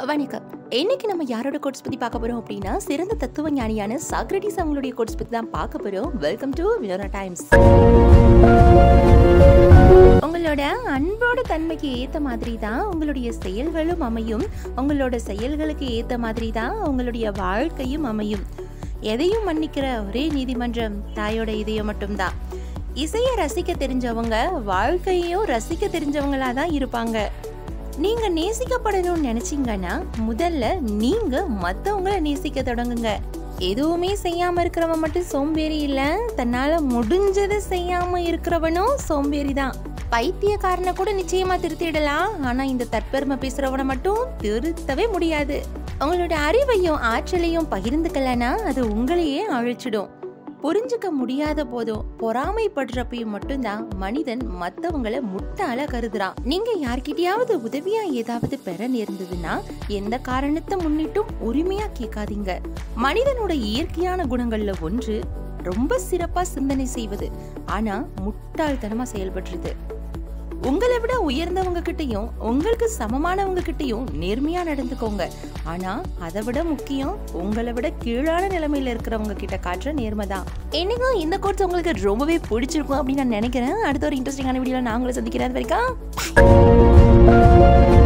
வணக்கம் இன்னைக்கு நம்ம யாரோட கோட்ஸ் பத்தி பார்க்க போறோம் அப்படின்னா சிறந்த தத்துவ ஞானியான சாக்ரட்டிஸ் அவங்களுடைய கோட்ஸ் பத்தி தான் பார்க்க போறோம் வெல்கம் டு வினோரா டைம்ஸ் உங்களோட அன்போட தன்மைக்கு ஏத்த மாதிரி தான் உங்களுடைய செயல்களும் அமையும் உங்களோட செயல்களுக்கு ஏத்த மாதிரி தான் உங்களுடைய வாழ்க்கையும் அமையும் எதையும் மன்னிக்கிற ஒரே நீதிமன்றம் தாயோட இதயம் மட்டும்தான் இசையை ரசிக்க தெரிஞ்சவங்க வாழ்க்கையையும் ரசிக்க தெரிஞ்சவங்களா தான் இருப்பாங்க நீங்க நேசிக்கப்படணும்னு நினைச்சீங்கன்னா முதல்ல நீங்க மத்தவங்கள நேசிக்க தொடங்குங்க எதுவுமே செய்யாம இருக்கிறவன் மட்டும் சோம்பேறி இல்ல தன்னால முடிஞ்சதை செய்யாம இருக்கிறவனும் சோம்பேறி தான் பைத்தியக்காரனை கூட நிச்சயமா திருத்திடலாம் ஆனா இந்த தற்பெருமை பேசுறவனை மட்டும் திருத்தவே முடியாது உங்களோட அறிவையும் ஆற்றலையும் பகிர்ந்துக்கலனா அது உங்களையே அழிச்சிடும் புரிஞ்சுக்க முடியாத போதும் பொறாமைப்படுறப்பையும் மட்டும்தான் மனிதன் மத்தவங்கள முட்டாள கருதுறான் நீங்க யார்கிட்டயாவது உதவியா ஏதாவது பெற நேர்ந்ததுன்னா எந்த காரணத்தை முன்னிட்டும் உரிமையா கேட்காதீங்க மனிதனோட இயற்கையான குணங்கள்ல ஒன்று ரொம்ப சிறப்பா சிந்தனை செய்வது ஆனா முட்டாள்தனமா செயல்படுறது உங்களை விட உயர்ந்தவங்க கிட்டயும் உங்களுக்கு சமமானவங்க கிட்டயும் நேர்மையா நடந்துக்கோங்க ஆனா அதை விட முக்கியம் உங்களை விட கீழான நிலைமையில இருக்கிறவங்க கிட்ட காட்டுற நேர்மை தான் என்னக்கும் இந்த கோர்ஸ் உங்களுக்கு ரொம்பவே பிடிச்சிருக்கும் அப்படின்னு நான் நினைக்கிறேன் அடுத்த ஒரு இன்ட்ரெஸ்டிங்கான வீடியோல நான் உங்களை சந்திக்கிறேன் அது வரைக்கும்